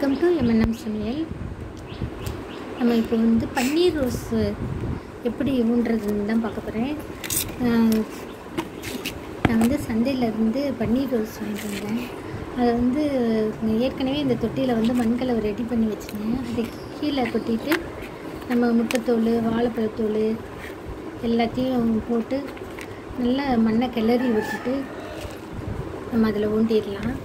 welcome to M&M சமையல் நம்ம இப்போ வந்து பன்னீர் ரோஸ் எப்படி ஊன்றதுன்னு தான் பார்க்க போகிறேன் நான் வந்து சந்தையிலேருந்து பன்னீர் ரோஸ் வாங்கிட்டு வந்தேன் அதை வந்து ஏற்கனவே இந்த தொட்டியில் வந்து மண்கலவை ரெடி பண்ணி வச்சுருந்தேன் அதை கீழே கொட்டிட்டு நம்ம முட்டைத்தோல் வாழைப்பழத்தோல் எல்லாத்தையும் போட்டு நல்லா மண்ணை கிளறி விட்டுட்டு நம்ம அதில் ஊண்டிடலாம்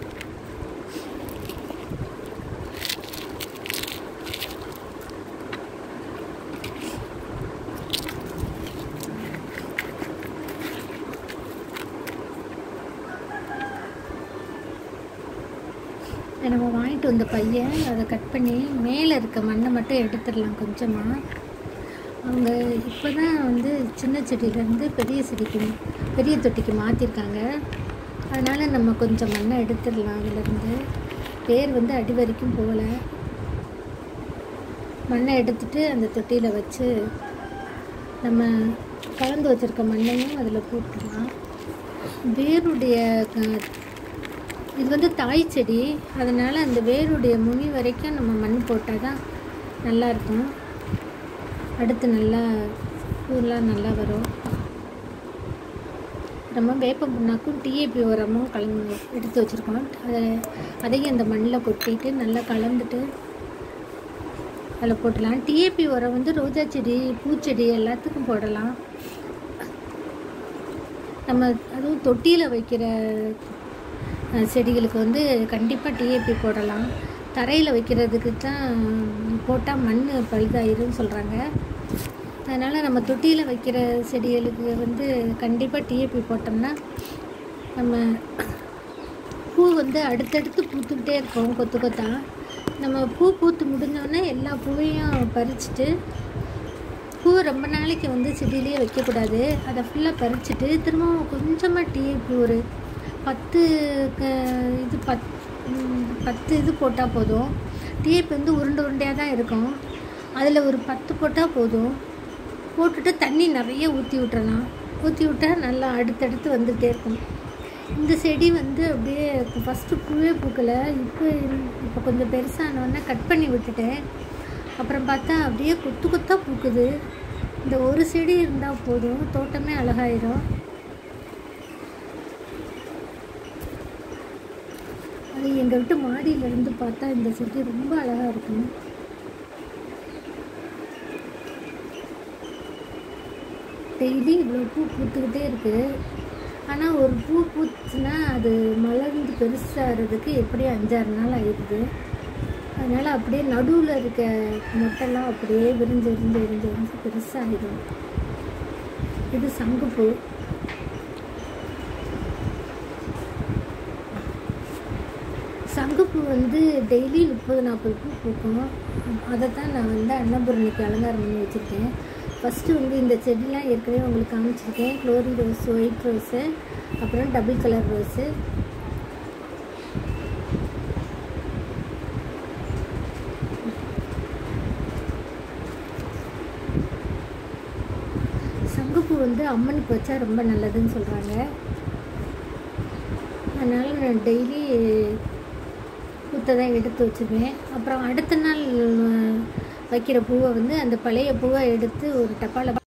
நம்ம வாங்கிட்டு வந்த பையன் அதை கட் பண்ணி மேலே இருக்க மண்ணை மட்டும் எடுத்துடலாம் கொஞ்சமாக அவங்க இப்போ தான் வந்து சின்ன செடியிலேருந்து பெரிய செடிக்கு பெரிய தொட்டிக்கு மாற்றிருக்காங்க அதனால் நம்ம கொஞ்சம் மண்ணை எடுத்துடலாம் அதிலேருந்து வேர் வந்து அடி வரைக்கும் போகலை மண்ணை எடுத்துட்டு அந்த தொட்டியில் வச்சு நம்ம கலந்து வச்சுருக்க மண்ணையும் அதில் போட்டுடலாம் வேருடைய இது வந்து தாய் செடி அதனால் அந்த வேருடைய முனி வரைக்கும் நம்ம மண் போட்டால் தான் நல்லாயிருக்கும் அடுத்து நல்லா பூலாம் நல்லா வரும் நம்ம வேப்ப புண்ணாக்கும் டிஏபி உரமும் கலந்து எடுத்து வச்சுருக்கோம் அதை அதையும் அந்த மண்ணில் கொட்டிட்டு நல்லா கலந்துட்டு அதில் போட்டலாம் டிஏபி உரம் வந்து ரோஜா செடி பூச்செடி எல்லாத்துக்கும் போடலாம் நம்ம அதுவும் தொட்டியில் வைக்கிற செடிகளுக்கு வந்து கண்டிப்பாக டிஏபி போடலாம் தரையில் வைக்கிறதுக்கு தான் போட்டால் மண் பழுதாயிருன்னு சொல்கிறாங்க அதனால் நம்ம தொட்டியில் வைக்கிற செடிகளுக்கு வந்து கண்டிப்பாக டிஏபி போட்டோம்னா நம்ம பூ வந்து அடுத்தடுத்து பூத்துக்கிட்டே இருக்கும் கொத்து கொத்தா நம்ம பூ பூத்து முடிஞ்சோடனே எல்லா பூவையும் பறிச்சுட்டு பூ ரொம்ப நாளைக்கு வந்து செடியிலேயே வைக்கக்கூடாது அதை ஃபுல்லாக பறிச்சுட்டு திரும்பவும் கொஞ்சமாக டிஏபி ஒரு பத்து இது பத் பத்து இது போட்டால் போதும் டிஏபி வந்து உருண்டை உருண்டையாக தான் இருக்கும் அதில் ஒரு பத்து போட்டால் போதும் போட்டுட்டு தண்ணி நிறைய ஊற்றி விட்டுறலாம் ஊற்றி விட்டால் நல்லா அடுத்தடுத்து வந்துகிட்டே இருக்கும் இந்த செடி வந்து அப்படியே ஃபஸ்ட்டு பூவே பூக்கலை இப்போ இப்போ கொஞ்சம் பெருசானோடனே கட் பண்ணி விட்டுட்டேன் அப்புறம் பார்த்தா அப்படியே கொத்து கொத்தாக பூக்குது இந்த ஒரு செடி இருந்தால் போதும் தோட்டமே அழகாயிரும் அது எங்கள் வீட்டு மாடியிலேருந்து பார்த்தா இந்த செடி ரொம்ப அழகாக இருக்கும் டெய்லி இவ்வளோ பூ பூத்துக்கிட்டே இருக்குது ஆனால் ஒரு பூ பூத்துச்சுன்னா அது மலர்ந்து பெருசாகிறதுக்கு எப்படியும் அஞ்சாறு நாள் ஆயிடுது அதனால் அப்படியே நடுவில் இருக்க மொட்டெல்லாம் அப்படியே விரிஞ்சு விரிஞ்சு விரிஞ்சு விரிஞ்சு பெருசாகிடும் இது சங்குப்பூ சங்குப்பூ வந்து டெய்லி முப்பது நாற்பது பூ பூக்கும் அதை தான் நான் வந்து அன்னபூரணிக்கு அலங்காரம் பண்ணி வச்சுருக்கேன் ஃபஸ்ட்டு வந்து இந்த செடிலாம் ஏற்கனவே உங்களுக்கு காமிச்சிருக்கேன் க்ளோரி ரோஸ் ஒயிட் ரோஸு அப்புறம் டபுள் கலர் ரோஸு சங்குப்பூ வந்து அம்மனுக்கு வச்சா ரொம்ப நல்லதுன்னு சொல்கிறாங்க அதனால் நான் டெய்லி பூத்தை தான் எடுத்து வச்சுருவேன் அப்புறம் அடுத்த நாள் வைக்கிற பூவை வந்து அந்த பழைய பூவை எடுத்து ஒரு டப்பாவில்